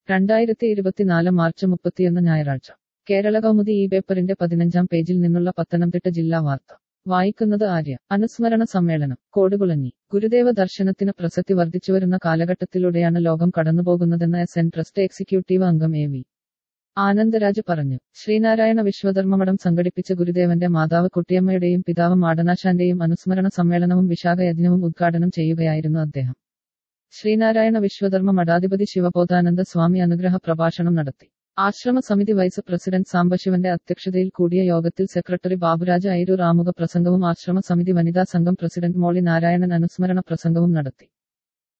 രണ്ടായിരത്തി ഇരുപത്തിനാല് മാർച്ച് മുപ്പത്തിയൊന്ന് ഞായറാഴ്ച കേരള കൗമുദി ഈ പേപ്പറിന്റെ പതിനഞ്ചാം പേജിൽ നിന്നുള്ള പത്തനംതിട്ട ജില്ലാ വാർത്ത വായിക്കുന്നത് ആര്യ അനുസ്മരണ സമ്മേളനം കോടുകുളഞ്ഞി ഗുരുദേവ ദർശനത്തിന് പ്രസക്തി വർദ്ധിച്ചുവരുന്ന കാലഘട്ടത്തിലൂടെയാണ് ലോകം കടന്നുപോകുന്നതെന്ന് എസ് എൻ ട്രസ്റ്റ് എക്സിക്യൂട്ടീവ് അംഗം എ വി ആനന്ദരാജ് പറഞ്ഞു ശ്രീനാരായണ വിശ്വധർമ്മമഠം സംഘടിപ്പിച്ച ഗുരുദേവന്റെ മാതാവ് കുട്ടിയമ്മയുടെയും പിതാവ് മാടനാശാന്റെയും അനുസ്മരണ സമ്മേളനവും വിശാഖയജ്ഞവും ഉദ്ഘാടനം ചെയ്യുകയായിരുന്നു അദ്ദേഹം ശ്രീനാരായണ വിശ്വധർമ്മ മഠാധിപതി ശിവബോധാനന്ദ സ്വാമി അനുഗ്രഹ പ്രഭാഷണം നടത്തി ആശ്രമ സമിതി വൈസ് പ്രസിഡന്റ് സാംബശിവന്റെ അധ്യക്ഷതയിൽ കൂടിയ യോഗത്തിൽ സെക്രട്ടറി ബാബുരാജ് ഐരൂർ ആമുഖ പ്രസംഗവും ആശ്രമ സമിതി വനിതാ സംഘം പ്രസിഡന്റ് മോളി നാരായണൻ അനുസ്മരണ പ്രസംഗവും നടത്തി